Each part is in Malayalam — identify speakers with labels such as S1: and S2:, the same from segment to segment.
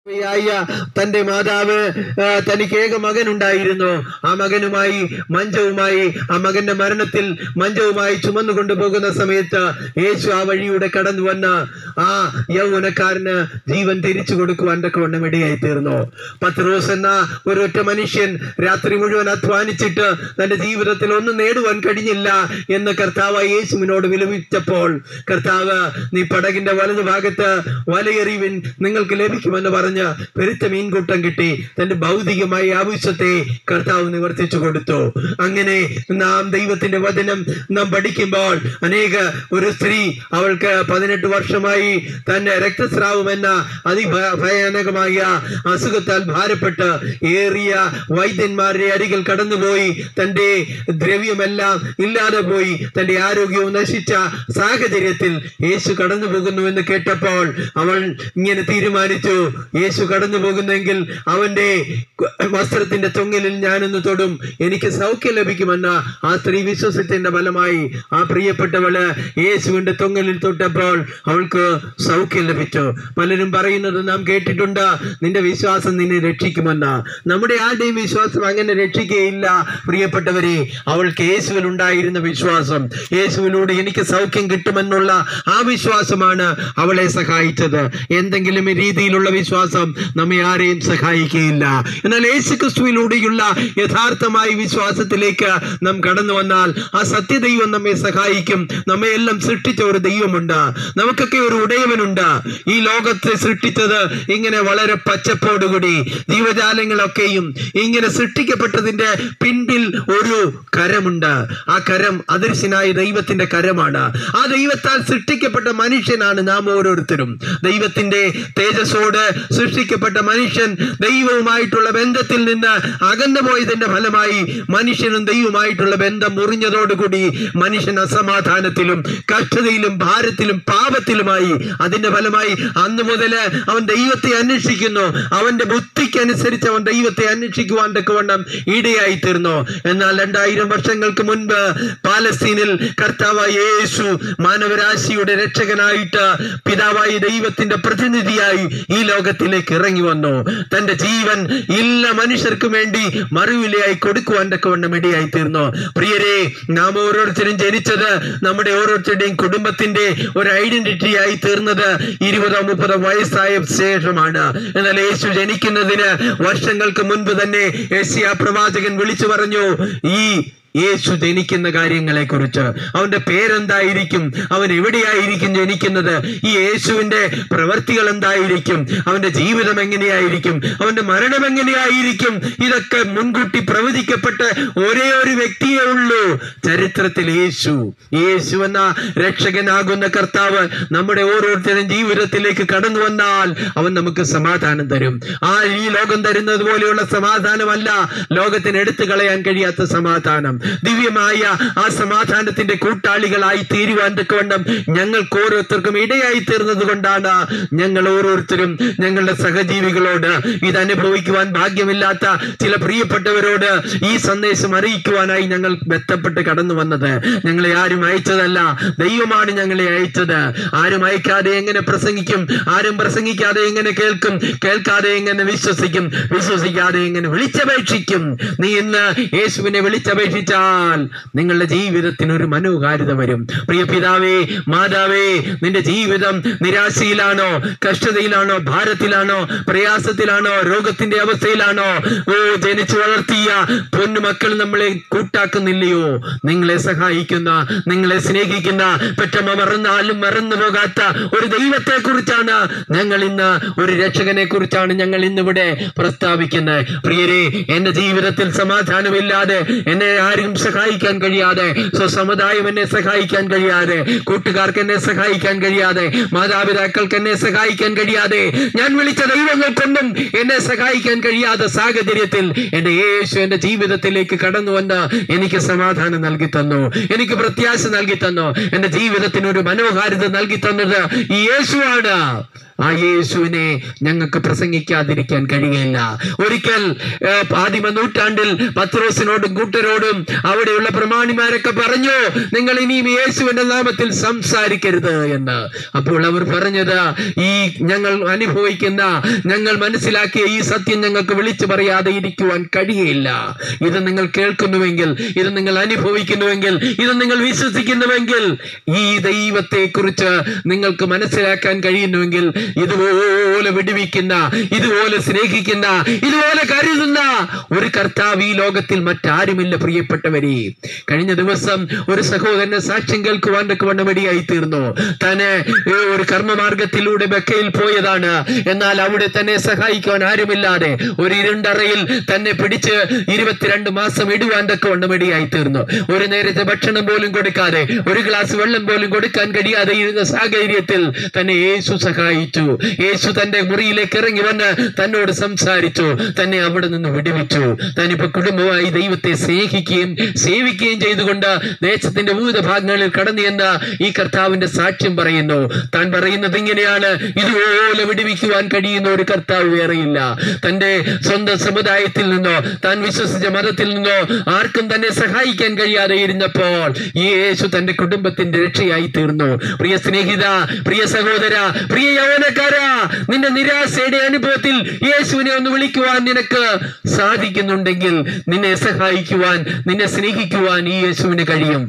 S1: ായ തന്റെ മാതാവ് ആ, തനിക്ക് ഏക മകൻ ഉണ്ടായിരുന്നു ആ മകനുമായി മഞ്ചവുമായി ആ മകന്റെ മരണത്തിൽ മഞ്ചവുമായി ചുമന്നു കൊണ്ടുപോകുന്ന സമയത്ത് യേശു ആ വഴിയുടെ കടന്നു വന്ന ആ യൗവനക്കാരന് ജീവൻ തിരിച്ചു കൊടുക്കുവാൻ തക്കവണ്ണം ഇടയായി തീർന്നു പത്രോസ് എന്ന ഒരൊറ്റ മനുഷ്യൻ രാത്രി മുഴുവൻ അധ്വാനിച്ചിട്ട് തന്റെ ജീവിതത്തിൽ ഒന്നും നേടുവാൻ കഴിഞ്ഞില്ല എന്ന് കർത്താവ് യേശുവിനോട് വിലപിച്ചപ്പോൾ കർത്താവ് നീ പടകിന്റെ വലതു ഭാഗത്ത് വലയെറിവിൻ നിങ്ങൾക്ക് ലഭിക്കുമെന്ന് പറഞ്ഞ് പെരുത്ത മീൻകൂട്ടം കിട്ടി തന്റെ ഭൗതികമായ ആവശ്യത്തെ കർത്താവ് നിവർത്തിച്ചു കൊടുത്തു അങ്ങനെ നാം ദൈവത്തിന്റെ വചനം നാം പഠിക്കുമ്പോൾ അനേക ഒരു സ്ത്രീ അവൾക്ക് പതിനെട്ട് വർഷമായി തന്നെ രക്തസ്രാവം എന്ന അതിഭയാനകമായ അസുഖത്താൽ ഭാരപ്പെട്ട് ഏറിയ വൈദ്യന്മാരുടെ അരികിൽ കടന്നുപോയി തന്റെ ദ്രവ്യമെല്ലാം ഇല്ലാതെ പോയി തന്റെ ആരോഗ്യവും നശിച്ച സാഹചര്യത്തിൽ യേശു കടന്നു പോകുന്നു എന്ന് കേട്ടപ്പോൾ അവൾ ഇങ്ങനെ തീരുമാനിച്ചു യേശു കടന്നു പോകുന്നെങ്കിൽ അവന്റെ വസ്ത്രത്തിന്റെ തൊങ്ങലിൽ ഞാനൊന്ന് തൊടും എനിക്ക് സൗഖ്യം ലഭിക്കുമെന്ന ആ സ്ത്രീ വിശ്വസത്തിന്റെ ഫലമായി ആ പ്രിയപ്പെട്ടവള് യേശുവിന്റെ തൊങ്ങലിൽ തൊട്ടപ്പോൾ അവൾക്ക് സൗഖ്യം ലഭിച്ചു പലരും പറയുന്നത് നാം കേട്ടിട്ടുണ്ട് നിന്റെ വിശ്വാസം നിന്നെ രക്ഷിക്കുമെന്ന് നമ്മുടെ ആരുടെയും വിശ്വാസം അങ്ങനെ രക്ഷിക്കുകയില്ല പ്രിയപ്പെട്ടവരെ അവൾക്ക് യേശുവിൽ ഉണ്ടായിരുന്ന വിശ്വാസം യേശുവിലൂടെ എനിക്ക് സൗഖ്യം കിട്ടുമെന്നുള്ള ആ വിശ്വാസമാണ് അവളെ സഹായിച്ചത് എന്തെങ്കിലും രീതിയിലുള്ള വിശ്വാസം നമ്മെ ആരെയും സഹായിക്കുകയില്ല എന്നാൽ യേശു ക്രിസ്തുവിലൂടെയുള്ള യഥാർത്ഥമായ വിശ്വാസത്തിലേക്ക് നാം കടന്നു വന്നാൽ ആ സത്യദൈവം നമ്മെ സഹായിക്കും നമ്മെ എല്ലാം സൃഷ്ടിച്ച ഒരു ദൈവമുണ്ട് നമുക്കൊക്കെ ഒരു ഉടയവനുണ്ട് ഈ ലോകത്തെ സൃഷ്ടിച്ചത് ഇങ്ങനെ വളരെ പച്ചപ്പോടുകൂടി ജീവജാലങ്ങളൊക്കെയും ഇങ്ങനെ സൃഷ്ടിക്കപ്പെട്ടതിന്റെ പിന്നിൽ ഒരു കരമുണ്ട് ആ കരം അദൃശ്യനായ ദൈവത്തിന്റെ കരമാണ് ആ ദൈവത്താൽ സൃഷ്ടിക്കപ്പെട്ട മനുഷ്യനാണ് നാം ഓരോരുത്തരും ദൈവത്തിന്റെ തേജസ്സോട് സൃഷ്ടിക്കപ്പെട്ട മനുഷ്യൻ ദൈവവുമായിട്ടുള്ള ബന്ധത്തിൽ നിന്ന് അകന്നു പോയതിന്റെ ഫലമായി മനുഷ്യനും ദൈവവുമായിട്ടുള്ള ബന്ധം മുറിഞ്ഞതോടുകൂടി മനുഷ്യൻ അസമാധാനത്തിലും കഷ്ടതയിലും ഭാരത്തിലും പാപത്തിലുമായി അതിന്റെ ഫലമായി അന്ന് മുതല് അവൻ ദൈവത്തെ അന്വേഷിക്കുന്നു അവന്റെ ബുദ്ധിക്ക് അനുസരിച്ച് അവൻ ദൈവത്തെ അന്വേഷിക്കുവാൻ തക്കവണ്ണം ഇടയായി തീർന്നു എന്നാൽ രണ്ടായിരം വർഷങ്ങൾക്ക് മുൻപ് പാലസ്തീനിൽ കർത്താവായ യേശു മാനവരാശിയുടെ രക്ഷകനായിട്ട് പിതാവായ ദൈവത്തിന്റെ പ്രതിനിധിയായി ഈ ലോകത്തിലേക്ക് ഇറങ്ങി വന്നു തന്റെ ജീവൻ എല്ലാ മനുഷ്യർക്കും വേണ്ടി മറുവിലയായി കൊടുക്കുവാൻ തക്കവണ്ണം ഇടയായി തീർന്നു പ്രിയരെ നാം ഓരോരുത്തരും ജനിച്ചത് നമ്മുടെ ഓരോരുത്തരുടെയും കുടുംബത്തിന്റെ ഒരു ഐഡന്റിറ്റി ആയി തീർന്നത് ഇരുപതോ മുപ്പതോ വയസ്സായ ശേഷമാണ് എന്നാൽ യേശു ജനിക്കുന്നതിന് വർഷങ്ങൾക്ക് മുൻപ് തന്നെ യേശിയ പ്രവാചകൻ വിളിച്ചു പറഞ്ഞു ഈ യേശു ജനിക്കുന്ന കാര്യങ്ങളെ കുറിച്ച് അവന്റെ പേരെന്തായിരിക്കും അവൻ എവിടെയായിരിക്കും ജനിക്കുന്നത് ഈ യേശുവിന്റെ പ്രവൃത്തികൾ എന്തായിരിക്കും അവന്റെ ജീവിതം എങ്ങനെയായിരിക്കും അവന്റെ മരണം എങ്ങനെയായിരിക്കും ഇതൊക്കെ മുൻകൂട്ടി പ്രവചിക്കപ്പെട്ട് ഒരേ ഒരു വ്യക്തിയേ ഉള്ളൂ ചരിത്രത്തിൽ യേശു യേശു എന്ന രക്ഷകനാകുന്ന കർത്താവ് നമ്മുടെ ഓരോരുത്തരും ജീവിതത്തിലേക്ക് കടന്നു വന്നാൽ അവൻ നമുക്ക് സമാധാനം തരും ആ ഈ ലോകം തരുന്നത് പോലെയുള്ള സമാധാനമല്ല ലോകത്തിന് എടുത്തു കളയാൻ കഴിയാത്ത സമാധാനം ദിവ്യമായ ആ സമാധാനത്തിന്റെ കൂട്ടാളികളായി തീരുവാൻ തക്കവണ്ണം ഞങ്ങൾക്ക് ഓരോരുത്തർക്കും ഇടയായി തീർന്നത് കൊണ്ടാണ് ഞങ്ങൾ ഓരോരുത്തരും ഞങ്ങളുടെ സഹജീവികളോട് ഇത് അനുഭവിക്കുവാൻ ഭാഗ്യമില്ലാത്ത ചില പ്രിയപ്പെട്ടവരോട് ഈ സന്ദേശം അറിയിക്കുവാനായി ഞങ്ങൾ ബന്ധപ്പെട്ട് കടന്നു വന്നത് ഞങ്ങളെ ആരും അയച്ചതല്ല ദൈവമാണ് ഞങ്ങളെ അയച്ചത് ആരും അയക്കാതെ എങ്ങനെ പ്രസംഗിക്കും ആരും പ്രസംഗിക്കാതെ എങ്ങനെ കേൾക്കും കേൾക്കാതെ എങ്ങനെ വിശ്വസിക്കും വിശ്വസിക്കാതെ എങ്ങനെ വിളിച്ചപേക്ഷിക്കും നീ ഇന്ന് യേശുവിനെ വിളിച്ചപേക്ഷിച്ചാൽ നിങ്ങളുടെ ജീവിതത്തിന് ഒരു മനോഹാരിത വരും പ്രിയ പിതാവേ മാതാവേ നിന്റെ ജീവിതം നിരാശയിലാണോ കഷ്ടതയിലാണോ ഭാരത്തിലാണോ പ്രയാസത്തിലാണോ രോഗത്തിന്റെ അവസ്ഥയിലാണോ ഓ ജനിച്ചു വളർത്തിയ പൊന്നുമക്കൾ നമ്മളെ കൂട്ടാക്കുന്നില്ലയോ നിങ്ങളെ സഹായിക്കുന്ന നിങ്ങളെ സ്നേഹിക്കുന്ന പെറ്റമ്മ മറന്നാലും മറന്നു പോകാത്ത ഒരു ദൈവത്തെ കുറിച്ചാണ് ഞങ്ങൾ ഇന്ന് ഒരു രക്ഷകനെ കുറിച്ചാണ് ഞങ്ങൾ ഇന്നിവിടെ പ്രസ്താവിക്കുന്നത് പ്രിയരെ എന്റെ ജീവിതത്തിൽ സമാധാനമില്ലാതെ എന്നെ ആരും സഹായിക്കാൻ കഴിയാതെ സ്വസമുദായം എന്നെ സഹായിക്കാൻ കഴിയാതെ കൂട്ടുകാർക്ക് എന്നെ സഹായിക്കാൻ കഴിയാതെ മാതാപിതാക്കൾക്ക് എന്നെ സഹായിക്കാൻ കഴിയാതെ ഞാൻ വിളിച്ച ദൈവങ്ങൾക്കൊന്നും എന്നെ സഹായിക്കാൻ കഴിയാത്ത സാഹചര്യത്തിൽ എന്റെ യേശു എന്റെ ജീവിതത്തിലേക്ക് കടന്നു വന്ന് എനിക്ക് സമാധാനം നൽകി തന്നു എനിക്ക് പ്രത്യാശ നൽകി തന്നു എന്റെ ജീവിതത്തിന് ഒരു മനോഹാരിത നൽകി തന്നത് ഈ യേശുവാണ് ആ യേശുവിനെ ഞങ്ങൾക്ക് പ്രസംഗിക്കാതിരിക്കാൻ കഴിയില്ല ഒരിക്കൽ ഏർ, ആദിമ നൂറ്റാണ്ടിൽ പത്രോസിനോടും കൂട്ടരോടും അവിടെയുള്ള പ്രമാണിമാരൊക്കെ പറഞ്ഞു നിങ്ങൾ ഇനിയും യേശുവിന്റെ നാമത്തിൽ സംസാരിക്കരുത് എന്ന് അപ്പോൾ അവർ പറഞ്ഞത് ഈ ഞങ്ങൾ അനുഭവിക്കുന്ന ഞങ്ങൾ മനസ്സിലാക്കിയ ഈ സത്യം ഞങ്ങൾക്ക് വിളിച്ചു പറയാതെ ഇരിക്കുവാൻ കഴിയില്ല ഇത് നിങ്ങൾ കേൾക്കുന്നുവെങ്കിൽ ഇത് നിങ്ങൾ അനുഭവിക്കുന്നുവെങ്കിൽ ഇത് നിങ്ങൾ വിശ്വസിക്കുന്നുവെങ്കിൽ ഈ ദൈവത്തെ കുറിച്ച് നിങ്ങൾക്ക് മനസ്സിലാക്കാൻ കഴിയുന്നുവെങ്കിൽ ഇതുപോലെ വിടുവിക്കുന്ന ഇതുപോലെ സ്നേഹിക്കുന്ന ഇതുപോലെ കരുതുന്ന ഒരു കർത്താവ് ഈ ലോകത്തിൽ മറ്റാരുമില്ല പ്രിയപ്പെട്ടവരെ കഴിഞ്ഞ ദിവസം ഒരു സഹോദരന് സാക്ഷ്യം കേൾക്കുവാൻ വണ്ണമടിയായി തീർന്നു തന്നെ ഏ, ഒരു കർമ്മമാർഗത്തിലൂടെ ബക്കയിൽ പോയതാണ് എന്നാൽ അവിടെ തന്നെ സഹായിക്കുവാൻ ആരുമില്ലാതെ ഒരു ഇരുണ്ടറയിൽ തന്നെ പിടിച്ച് ഇരുപത്തിരണ്ട് മാസം ഇടുവാൻ തക്ക വണ്ണമടിയായി തീർന്നു ഒരു നേരത്തെ ഭക്ഷണം പോലും കൊടുക്കാതെ ഒരു ഗ്ലാസ് വെള്ളം പോലും കൊടുക്കാൻ കഴിയാതെ ഇരുന്ന സാഹചര്യത്തിൽ തന്നെ യേശു സഹായിച്ചു യേശു തന്റെ മുറിയിലേക്ക് ഇറങ്ങി വന്ന് തന്നോട് സംസാരിച്ചു തന്നെ അവിടെ നിന്ന് വിടുവിച്ചു താനിപ്പോ കുടുംബമായി ദൈവത്തെ സ്നേഹിക്കുകയും സേവിക്കുകയും ചെയ്തുകൊണ്ട് ദേശത്തിന്റെ വിവിധ ഭാഗങ്ങളിൽ കടന്നു എന്ന് ഈ കർത്താവിന്റെ സാക്ഷ്യം പറയുന്നു താൻ പറയുന്നത് ഇങ്ങനെയാണ് ഇതുപോലെ വിടുവിക്കുവാൻ കഴിയുന്ന ഒരു കർത്താവ് വേറെയില്ല തന്റെ സ്വന്തം സമുദായത്തിൽ നിന്നോ താൻ വിശ്വസിച്ച മതത്തിൽ നിന്നോ ആർക്കും തന്നെ സഹായിക്കാൻ കഴിയാതെ ഇരുന്നപ്പോൾ ഈ യേശു തന്റെ കുടുംബത്തിന്റെ രക്ഷയായി തീർന്നു പ്രിയ സ്നേഹിത പ്രിയ സഹോദര പ്രിയ യൗവനക്കാര നിന്റെ നിരാശയുടെ അനുഭവത്തിൽ യേശുവിനെ ഒന്ന് വിളിക്കുവാൻ നിനക്ക് സാധിക്കുന്നുണ്ടെങ്കിൽ നിന്നെ സഹായിക്കുവാൻ നിന്നെ സ്നേഹിക്കുവാൻ ഈ യേശുവിന് കഴിയും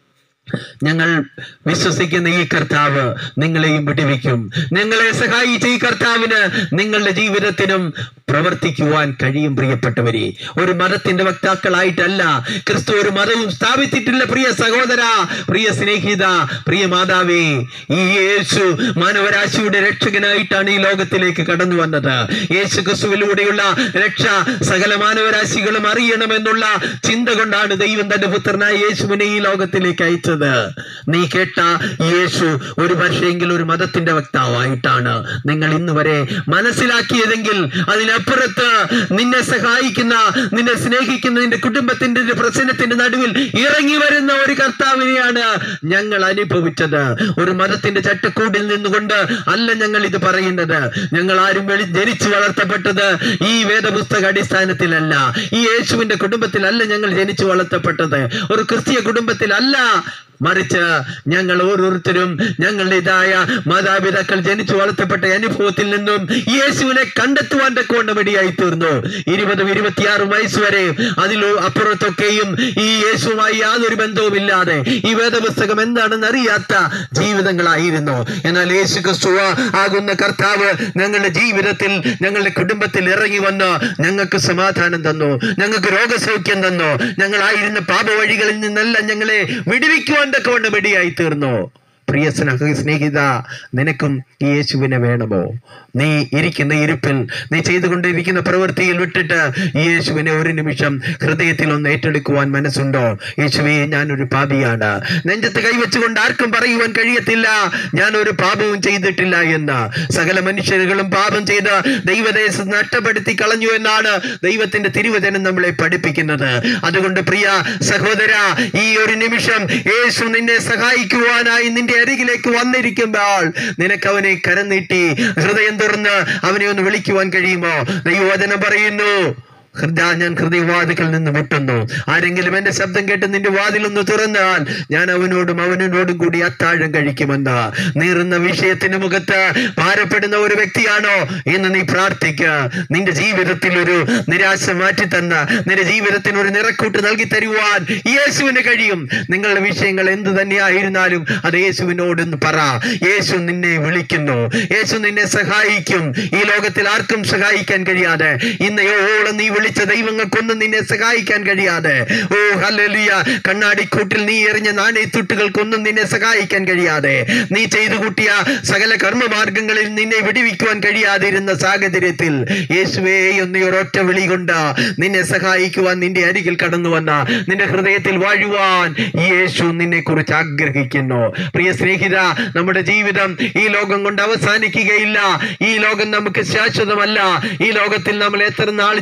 S1: ഞങ്ങൾ വിശ്വസിക്കുന്ന ഈ കർത്താവ് നിങ്ങളെയും വിടുവിക്കും നിങ്ങളെ സഹായിച്ച ഈ കർത്താവിന് നിങ്ങളുടെ ജീവിതത്തിനും പ്രവർത്തിക്കുവാൻ കഴിയും പ്രിയപ്പെട്ടവരെ ഒരു മതത്തിന്റെ വക്താക്കളായിട്ടല്ല ക്രിസ്തു ഒരു മതവും സ്ഥാപിച്ചിട്ടില്ല പ്രിയ സഹോദര പ്രിയ സ്നേഹിത പ്രിയ മാതാവേ ഈ യേശു മാനവരാശിയുടെ രക്ഷകനായിട്ടാണ് ഈ ലോകത്തിലേക്ക് കടന്നു വന്നത് യേശു ക്രിസ്തുവിലൂടെയുള്ള രക്ഷ സകല മാനവരാശികളും അറിയണമെന്നുള്ള ചിന്ത കൊണ്ടാണ് ദൈവം തന്റെ പുത്രനായ യേശുവിനെ ഈ ലോകത്തിലേക്ക് അയച്ചത് നീ കേട്ട യേശു ഒരു പക്ഷേങ്കിൽ ഒരു മതത്തിന്റെ വക്താവായിട്ടാണ് നിങ്ങൾ ഇന്ന് വരെ മനസ്സിലാക്കിയതെങ്കിൽ അതിനപ്പുറത്ത് നിന്നെ സഹായിക്കുന്ന നിന്നെ സ്നേഹിക്കുന്ന നിന്റെ കുടുംബത്തിന്റെ ഒരു പ്രശ്നത്തിന്റെ നടുവിൽ ഇറങ്ങി വരുന്ന ഒരു കർത്താവിനെയാണ് ഞങ്ങൾ അനുഭവിച്ചത് ഒരു മതത്തിന്റെ ചട്ടക്കൂടിൽ നിന്നുകൊണ്ട് അല്ല ഞങ്ങൾ ഇത് പറയുന്നത് ഞങ്ങൾ ആരും വെളി ജനിച്ചു വളർത്തപ്പെട്ടത് ഈ വേദപുസ്തക അടിസ്ഥാനത്തിലല്ല ഈ യേശുവിന്റെ കുടുംബത്തിലല്ല ഞങ്ങൾ ജനിച്ചു വളർത്തപ്പെട്ടത് ഒരു ക്രിസ്തീയ കുടുംബത്തിലല്ല മറിച്ച് ഞങ്ങൾ ഓരോരുത്തരും ഞങ്ങളുടേതായ മാതാപിതാക്കൾ ജനിച്ചു വളർത്തപ്പെട്ട അനുഭവത്തിൽ നിന്നും യേശുവിനെ കണ്ടെത്തുവാൻ തക്കവണ്ണം ഇടയായി തീർന്നു ഇരുപതും ഇരുപത്തിയാറും വയസ്സ് വരെ അതിലോ അപ്പുറത്തൊക്കെയും ഈ യേശുവുമായി യാതൊരു ബന്ധവുമില്ലാതെ ഈ വേദപുസ്തകം എന്താണെന്ന് അറിയാത്ത ജീവിതങ്ങളായിരുന്നു എന്നാൽ യേശു ക്രിസ്തു ആകുന്ന കർത്താവ് ഞങ്ങളുടെ ജീവിതത്തിൽ ഞങ്ങളുടെ കുടുംബത്തിൽ ഇറങ്ങി വന്ന് ഞങ്ങൾക്ക് സമാധാനം തന്നു ഞങ്ങൾക്ക് രോഗസൗഖ്യം തന്നു ഞങ്ങളായിരുന്ന പാപവഴികളിൽ നിന്നെല്ലാം ഞങ്ങളെ വിടുവിക്കുവാൻ തക്കവണ്ണം ഇടയായി തീർന്നു പ്രിയ സ്നേഹ സ്നേഹിത നിനക്കും ഈ യേശുവിനെ വേണമോ നീ ഇരിക്കുന്ന ഇരിപ്പിൽ നീ ചെയ്തുകൊണ്ടിരിക്കുന്ന പ്രവൃത്തിയിൽ വിട്ടിട്ട് ഈ യേശുവിനെ ഒരു നിമിഷം ഹൃദയത്തിൽ ഒന്ന് ഏറ്റെടുക്കുവാൻ മനസ്സുണ്ടോ യേശുവേ ഞാനൊരു പാപിയാണ് നെഞ്ചത്ത് കൈവച്ചുകൊണ്ട് ആർക്കും പറയുവാൻ കഴിയത്തില്ല ഞാൻ ഒരു പാപവും ചെയ്തിട്ടില്ല എന്ന് സകല മനുഷ്യരുകളും പാപം ചെയ്ത് ദൈവദേശം നഷ്ടപ്പെടുത്തി കളഞ്ഞു എന്നാണ് ദൈവത്തിന്റെ തിരുവചനം നമ്മളെ പഠിപ്പിക്കുന്നത് അതുകൊണ്ട് പ്രിയ സഹോദര ഈ ഒരു നിമിഷം യേശു നിന്നെ സഹായിക്കുവാനായി നിന്റെ അരികിലേക്ക് വന്നിരിക്കുമ്പോൾ നിനക്ക് അവനെ കരം നീട്ടി ഹൃദയം തുറന്ന് അവനെ ഒന്ന് വിളിക്കുവാൻ കഴിയുമോ ദൈവവചനം പറയുന്നു ഹൃദയ ഞാൻ ഹൃദയവാതിക്കൽ നിന്ന് മുട്ടുന്നു ആരെങ്കിലും എന്റെ ശബ്ദം കേട്ട് നിന്റെ വാതിലൊന്ന് തുറന്നാൽ ഞാൻ അവനോടും അവനോടും കൂടി അത്താഴം കഴിക്കുമെന്ന് നീറുന്ന വിഷയത്തിന് മുഖത്ത് ഭാരപ്പെടുന്ന ഒരു വ്യക്തിയാണോ എന്ന് നീ പ്രാർത്ഥിക്ക നിന്റെ ജീവിതത്തിൽ ഒരു നിരാശ മാറ്റി തന്ന നിന്റെ ജീവിതത്തിന് ഒരു നിറക്കൂട്ട് നൽകി തരുവാൻ യേശുവിന് കഴിയും നിങ്ങളുടെ വിഷയങ്ങൾ എന്ത് തന്നെയായിരുന്നാലും അത് യേശുവിനോടൊന്ന് പറ യേശു നിന്നെ വിളിക്കുന്നു യേശു നിന്നെ സഹായിക്കും ഈ ലോകത്തിൽ ആർക്കും സഹായിക്കാൻ കഴിയാതെ ഇന്നയോളം നീ വിളിച്ച ദൈവങ്ങൾക്കൊന്നും നിന്നെ സഹായിക്കാൻ കഴിയാതെ ഓ ഹല്ലേലൂയ കണ്ണാടിക്കൂട്ടിൽ നീ എറിഞ്ഞ നാണയത്തുട്ടുകൾക്കൊന്നും നിന്നെ സഹായിക്കാൻ കഴിയാതെ നീ ചെയ്തു കൂട്ടിയ സകല കർമ്മമാർഗങ്ങളിൽ നിന്നെ വിടിവിക്കുവാൻ കഴിയാതിരുന്ന സാഹചര്യത്തിൽ യേശുവേ എന്ന ഒരൊറ്റ വിളി കൊണ്ട് നിന്നെ സഹായിക്കുവാൻ നിന്റെ അരികിൽ കടന്നു വന്ന നിന്റെ ഹൃദയത്തിൽ വാഴുവാൻ ഈ യേശു നിന്നെ കുറിച്ച് ആഗ്രഹിക്കുന്നു പ്രിയ സ്നേഹിത നമ്മുടെ ജീവിതം ഈ ലോകം കൊണ്ട് അവസാനിക്കുകയില്ല ഈ ലോകം നമുക്ക് ശാശ്വതമല്ല ഈ ലോകത്തിൽ നമ്മൾ എത്ര നാൾ ജീവിച്ചിരുന്നാലും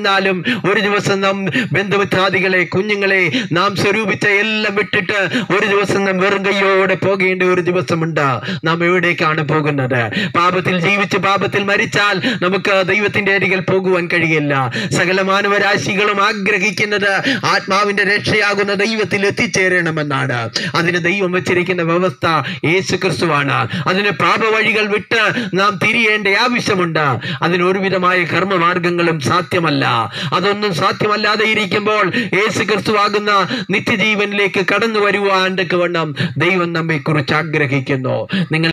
S1: എന്നിരുന്നാലും ഒരു ദിവസം നാം ബന്ധുമിത്രാദികളെ കുഞ്ഞുങ്ങളെ നാം സ്വരൂപിച്ച എല്ലാം വിട്ടിട്ട് ഒരു ദിവസം നാം വെറും കൈയോടെ പോകേണ്ട ഒരു ദിവസമുണ്ട് നാം എവിടേക്കാണ് പോകുന്നത് പാപത്തിൽ ജീവിച്ച് പാപത്തിൽ മരിച്ചാൽ നമുക്ക് ദൈവത്തിന്റെ അരികിൽ പോകുവാൻ കഴിയില്ല സകല മാനവരാശികളും ആഗ്രഹിക്കുന്നത് ആത്മാവിന്റെ രക്ഷയാകുന്ന ദൈവത്തിൽ എത്തിച്ചേരണമെന്നാണ് അതിന് ദൈവം വെച്ചിരിക്കുന്ന വ്യവസ്ഥ യേശു ക്രിസ്തുവാണ് അതിന് പാപവഴികൾ വിട്ട് നാം തിരിയേണ്ട ആവശ്യമുണ്ട് അതിന് ഒരുവിധമായ കർമ്മമാർഗങ്ങളും സാധ്യമല്ല അതൊന്നും സാധ്യമല്ലാതെ ഇരിക്കുമ്പോൾ യേശു ക്രിസ്തുവാകുന്ന നിത്യജീവനിലേക്ക് കടന്നു വരുവാൻ വണ്ണം ദൈവം നമ്മെ കുറിച്ച് ആഗ്രഹിക്കുന്നു നിങ്ങൾ